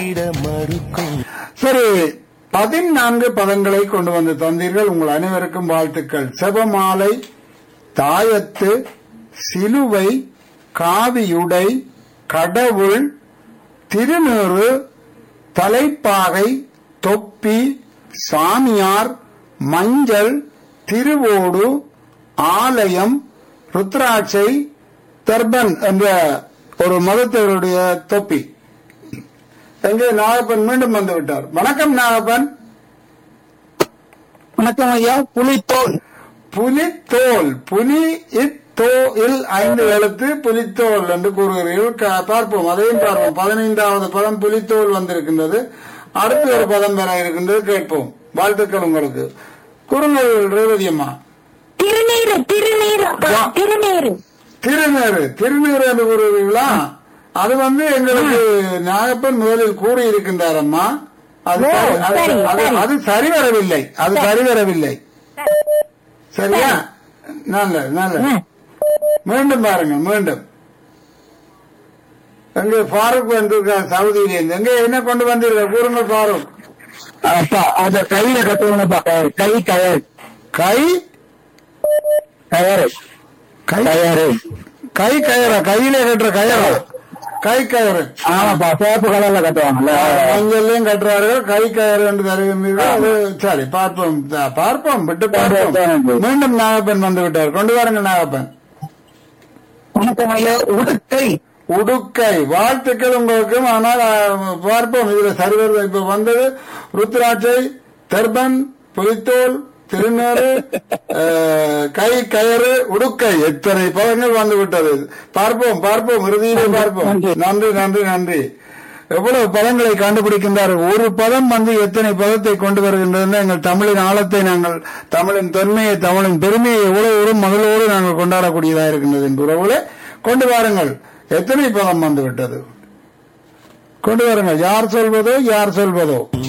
சரி பதினான்கு பதங்களை கொண்டு வந்து தந்தீர்கள் உங்கள் அனைவருக்கும் வாழ்த்துக்கள் செபமாலை தாயத்து சிலுவை காவியுடை கடவுள் திருநீறு தலைப்பாகை தொப்பி சாமியார் மஞ்சள் திருவோடு ஆலயம் ருத்ராட்சை தர்பன் என்ற ஒரு மதத்தவருடைய தொப்பி எங்கே நாகப்பன் மீண்டும் வந்து விட்டார் வணக்கம் நாகப்பன் வணக்கம் ஐயா புலித்தோல் புலித்தோல் புலி இத்தோ இல் ஐந்து எழுத்து புலித்தோல் என்று கூறுகிறீர்கள் க- பார்ப்போம் அதையும் பார்ப்போம் பதினைந்தாவது பதம் புலித்தோல் வந்திருக்கின்றது அடுத்த ஒரு பதம் பெற இருக்கின்றது கேட்போம் வாழ்த்துக்கள் உங்களுக்கு குறுங்கள் ரேவதி அம்மா திருநீரு திருநீரு அப்பா, வா. திருநீரு திருநீறு திருநீறு என்று கூறுவீர்களா அது வந்து எங்களுக்கு நாகப்பன் முதலில் கூறி இருக்கின்றார் அம்மா அது ஓ, சரி- அது- சரி, அது- சரி. அது சரி வரவில்லை அது சரி வரவில்லை சரியா நல்லது நல்லது ம். மீண்டும் பாருங்க மீண்டும் எங்க ஃபாரூக் வந்திருக்கார் சவுதியில இருந்து எங்க என்ன கொண்டு வந்தீர்கள் கூறுங்க ஃபாரூக் அப்பா அத கையில கட்டுவாங்கப்பா கை கயர் கை கயறு கை கயறு கை கயிறா கையில கட்டுற கயிறா கை கயிறு ஆமாப்பா சேப்பு கலர்ல கட்டுவாங்கல்ல மஞ்சள்லயும் கட்டுறார்கள் கை கயிறு என்று தருகின்றீர்கள் அது சரி பார்ப்போம் த- பார்ப்போம் விட்டு பார்ப்போம் மீண்டும் நாகப்பன் வந்து விட்டார் கொண்டு வாருங்க நாகப்பன் வணக்கம் ஐயா உடுக்கை உடுக்கை வாழ்த்துக்கள் உங்களுக்கும் ஆனால் ஆ, பார்ப்போம் இதுல சரி வருது இப்ப வந்தது ருத்ராட்சை தர்பன் புலித்தோல் திருநேறு ஆ, கை கயிறு உடுக்கை எத்தனை பதங்கள் வந்து விட்டது பார்ப்போம் பார்ப்போம் இறுதியிலே பார்ப்போம் நன்றி நன்றி நன்றி எவ்வளவு பதங்களை கண்டுபிடிக்கின்றார்கள் ஒரு பதம் வந்து எத்தனை பதத்தை கொண்டு வருகின்றது எங்கள் தமிழின் ஆழத்தை நாங்கள் தமிழின் தொன்மையை தமிழின் பெருமையை எவ்வளவு ஒரு மகளோடு நாங்கள் கொண்டாடக்கூடியதாக இருக்கின்றது என்று உறவுகளே கொண்டு வாருங்கள் எத்தனை பதம் வந்து விட்டது கொண்டு வாருங்கள் யார் சொல்வதோ யார் சொல்வதோ